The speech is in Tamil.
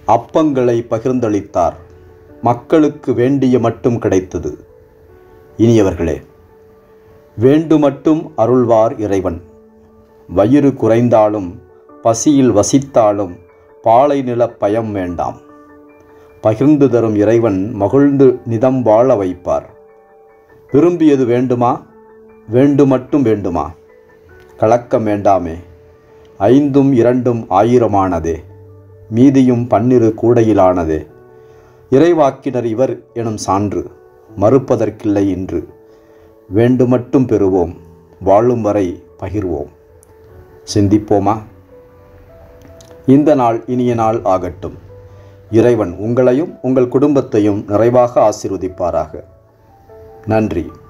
அப்பங்களை பகிர்ந்தளித்தார் மக்களுக்கு வேண்டிய மட்டும் கிடைத்தது இனியவர்களே வேண்டு மட்டும் அருள்வார் இறைவன் வயிறு குறைந்தாலும் பசியில் வசித்தாலும் பாலை நில பயம் வேண்டாம் பகிர்ந்து தரும் இறைவன் மகிழ்ந்து நிதம் வாழ வைப்பார் விரும்பியது வேண்டுமா வேண்டு மட்டும் வேண்டுமா கலக்கம் வேண்டாமே ஐந்தும் இரண்டும் ஆயிரமானதே மீதியும் பன்னிரு கூடையிலானதே இறைவாக்கினர் இவர் எனும் சான்று மறுப்பதற்கில்லை இன்று வேண்டு மட்டும் பெறுவோம் வாழும் வரை பகிர்வோம் சிந்திப்போமா இந்த நாள் இனிய நாள் ஆகட்டும் இறைவன் உங்களையும் உங்கள் குடும்பத்தையும் நிறைவாக ஆசீர்வதிப்பாராக நன்றி